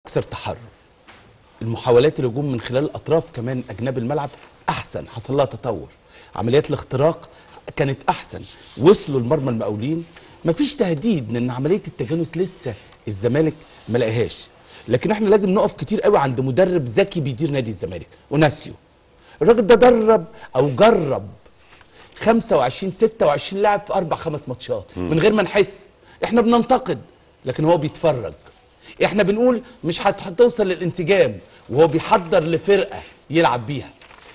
اكثر تحرر المحاولات الهجوم من خلال الاطراف كمان اجناب الملعب احسن حصل لها تطور عمليات الاختراق كانت احسن وصلوا لمرمى المقاولين مفيش تهديد لان عمليه التجانس لسه الزمالك ما لقاهاش لكن احنا لازم نقف كتير قوي عند مدرب ذكي بيدير نادي الزمالك وناسيو الراجل ده درب او جرب 25 26 لاعب في اربع خمس ماتشات من غير ما نحس احنا بننتقد لكن هو بيتفرج احنا بنقول مش هت- هتوصل للانسجام وهو بيحضر لفرقه يلعب بيها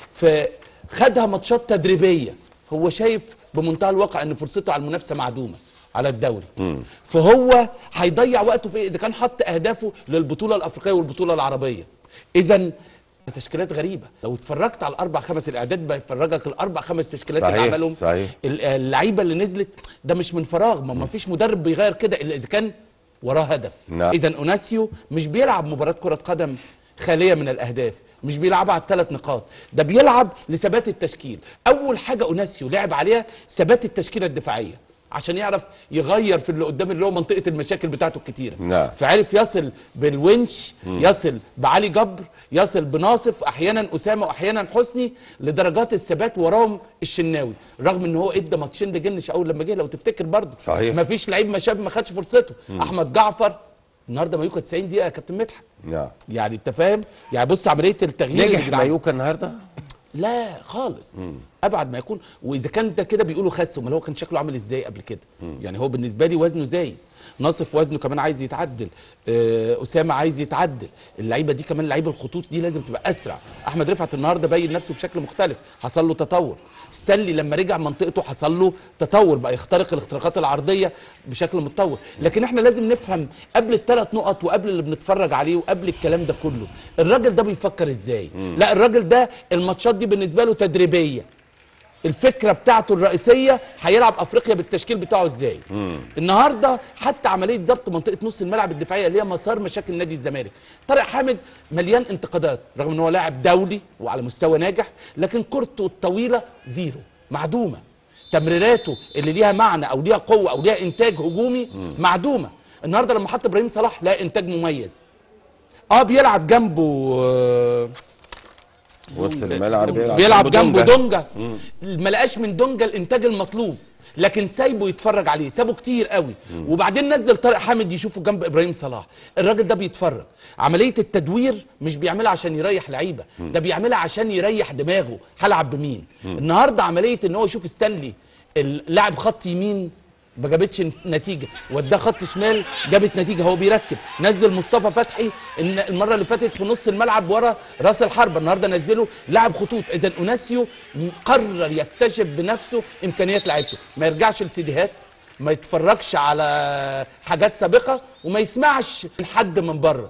فخدها ماتشات تدريبيه هو شايف بمنتهى الواقع ان فرصته على المنافسه معدومه على الدوري فهو هيضيع وقته في إيه؟ اذا كان حط اهدافه للبطوله الافريقيه والبطوله العربيه اذا تشكيلات غريبه لو اتفرجت على الاربع خمس الاعداد بيفرجك الاربع خمس تشكيلات اللي صحيح، عملهم صحيح. ال- اللعيبه اللي نزلت ده مش من فراغ ما ما فيش مدرب بيغير كده الا اذا كان وراه هدف نعم. اذا اوناسيو مش بيلعب مباراه كره قدم خاليه من الاهداف مش بيلعبها على الثلاث نقاط ده بيلعب لثبات التشكيل اول حاجه اوناسيو لعب عليها ثبات التشكيله الدفاعيه عشان يعرف يغير في اللي قدام اللي هو منطقه المشاكل بتاعته الكتيره نعم. فعرف يصل بالونش يصل بعلي جبر يصل بناصف احيانا اسامه واحيانا حسني لدرجات الثبات وراهم الشناوي رغم ان هو ادى ماتشين لجنش اول لما جه لو تفتكر برضه صحيح. ما فيش لعيب ما شاف ما خدش فرصته احمد جعفر النهارده مايوكا 90 دقيقه يا كابتن مدحت نعم يعني انت فاهم يعني بص عمليه التغيير اللي نجح بيلعبها. مايوكا النهارده لا خالص ابعد ما يكون واذا كان ده كده بيقولوا خس امال هو كان شكله عامل ازاي قبل كده يعني هو بالنسبه لي وزنه زايد ناصف وزنه كمان عايز يتعدل آه، اسامه عايز يتعدل اللعيبه دي كمان لعيبه الخطوط دي لازم تبقى اسرع احمد رفعت النهارده باين نفسه بشكل مختلف حصل له تطور ستانلي لما رجع منطقته حصل له تطور بقى يخترق الاختراقات العرضيه بشكل متطور لكن احنا لازم نفهم قبل الثلاث نقط وقبل اللي بنتفرج عليه وقبل الكلام ده كله الراجل ده بيفكر ازاي لا الراجل ده الماتشات دي بالنسبه له تدريبيه الفكره بتاعته الرئيسيه هيلعب افريقيا بالتشكيل بتاعه ازاي النهارده حتى عمليه ضبط منطقه نص الملعب الدفاعيه اللي هي مسار مشاكل نادي الزمالك طارق حامد مليان انتقادات رغم ان هو لاعب دولي وعلى مستوى ناجح لكن كورته الطويله زيرو معدومه تمريراته اللي ليها معنى او ليها قوه او ليها انتاج هجومي معدومه النهارده لما حط ابراهيم صلاح لا انتاج مميز اه بيلعب جنبه آه وسط الملعب بيلعب جنبه دونجا. دونجا ما لقاش من دونجا الانتاج المطلوب لكن سايبه يتفرج عليه سابه كتير قوي وبعدين نزل طارق حامد يشوفه جنب ابراهيم صلاح الراجل ده بيتفرج عمليه التدوير مش بيعملها عشان يريح لعيبه ده بيعملها عشان يريح دماغه هلعب بمين النهارده عمليه ان هو يشوف ستانلي اللاعب خط يمين ما جابتش نتيجه وداه خط شمال جابت نتيجه هو بيركب نزل مصطفى فتحي ان المره اللي فاتت في نص الملعب ورا راس الحربه النهارده نزله لاعب خطوط اذا اوناسيو قرر يكتشف بنفسه امكانيات لعيبته ما يرجعش لسيديهات ما يتفرجش على حاجات سابقه وما يسمعش من حد من بره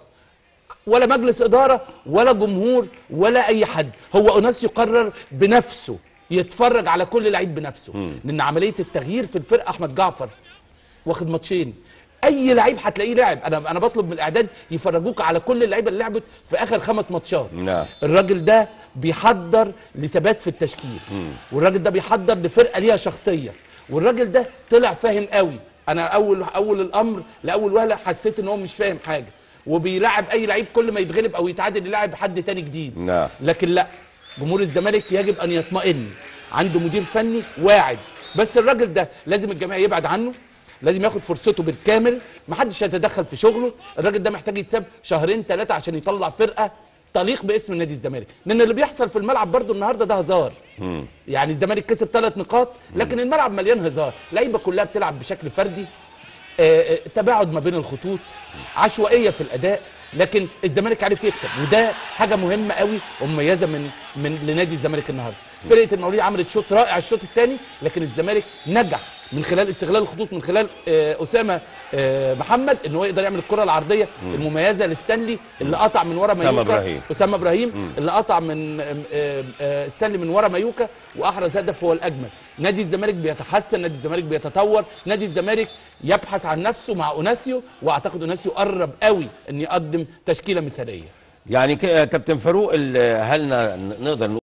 ولا مجلس اداره ولا جمهور ولا اي حد هو اوناسيو قرر بنفسه يتفرج على كل لعيب بنفسه لان عمليه التغيير في الفرقه احمد جعفر واخد ماتشين اي لعيب هتلاقيه لعب انا انا بطلب من الاعداد يفرجوك على كل اللعيبه اللي لعبت في اخر خمس ماتشات نعم. الراجل ده بيحضر لثبات في التشكيل والراجل ده بيحضر لفرقه ليها شخصيه والراجل ده طلع فاهم قوي انا اول اول الامر لاول وهله حسيت ان هو مش فاهم حاجه وبيلعب اي لعيب كل ما يتغلب او يتعادل يلعب حد تاني جديد نعم. لكن لا جمهور الزمالك يجب ان يطمئن عنده مدير فني واعد بس الراجل ده لازم الجميع يبعد عنه لازم ياخد فرصته بالكامل محدش يتدخل في شغله الراجل ده محتاج يتساب شهرين ثلاثه عشان يطلع فرقه تليق باسم نادي الزمالك لان اللي بيحصل في الملعب برضو النهارده ده هزار يعني الزمالك كسب ثلاث نقاط لكن الملعب مليان هزار لعيبه كلها بتلعب بشكل فردي آه، آه، تباعد ما بين الخطوط عشوائيه في الاداء لكن الزمالك عارف يكسب وده حاجه مهمه قوي ومميزه من من لنادي الزمالك النهارده فرقه المقاولين عملت شوط رائع الشوط الثاني لكن الزمالك نجح من خلال استغلال الخطوط من خلال آه، اسامه آه، محمد ان هو يقدر يعمل الكره العرضيه المميزه للسنلي اللي قطع من ورا أسامة مايوكا إبراهيم. اسامه ابراهيم اللي قطع من آه، آه، آه، السنلي من ورا مايوكا واحرز هدف هو الاجمل نادي الزمالك بيتحسن نادي الزمالك بيتطور نادي الزمالك يبحث عن نفسه مع اوناسيو واعتقد اوناسيو قرب قوي ان يقدم تشكيله مثاليه يعني ك- كابتن فاروق ال- هل ن- نقدر نقول